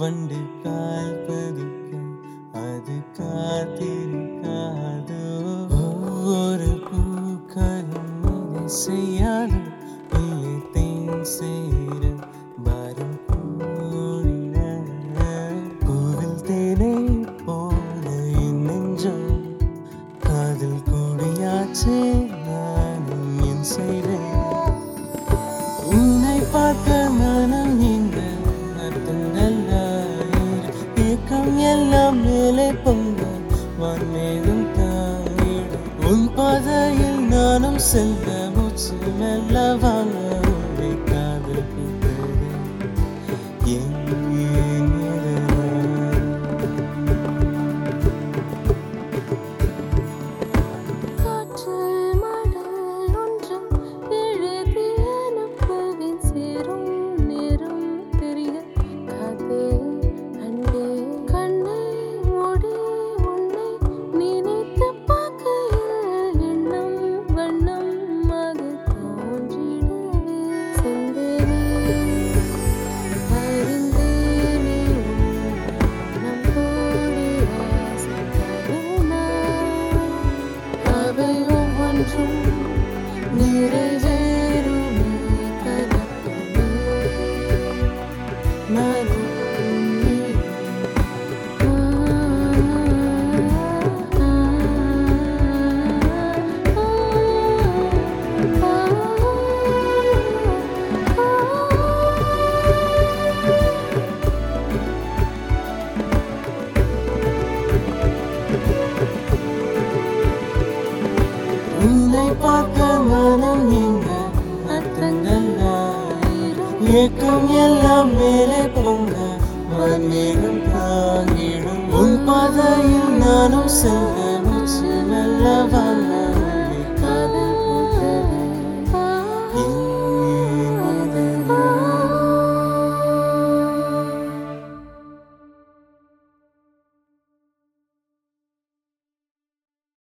வண்டு கால் பதிக்க அது காத்திருக்காதோ ஒவ்வொரு பூக்களும் இதை செய்யாது இல்லை தேன் சேர வரும் கூடின பூவில் தேனை போல என் நெஞ்சம் காதல் கூடியாச்சு நானும் என் செய்வேன் உன்னை பார்க்க மனம் நீங்க அர்த்தங்கள் ஏக்கம் எல்லாம் மேலே பொங்க வான்மேகம் தாங்கிடும் உன் பாதையில் நானும் செல்ல மூச்சு மெல்ல வாங்க உன்னை காதல் பூத்தது என் இதயம். காற்றில் மடல் ஒன்றும் எழுதி அனுப்புவேன் சேரும் நேரம் தெரிய காதே அன்பே கண்ணை மூடி உன்னை நினைத்து பார்க்கையில் எண்ணம் வண்ணம் அது தோன்றிடவே செந்தேனே அறிந்தேனே நம் கூடி ஆசைப்படனா அவை ஒவ்வொன்றும் நிறைவேறுமே கலப்பமே நானும் நீயும். ஆ, ஆ, ஆ, ஆ. உன்னை பார்க்க மனம் நீங்க அர்த்தங்கள் ஆயிரம் ஏக்கம் எல்லாம் மேலே பொங்க மண்மேகம் தாங்கிடும் உன் பாதையில் நானும் செல்ல மூச்சு நல்ல வாங்க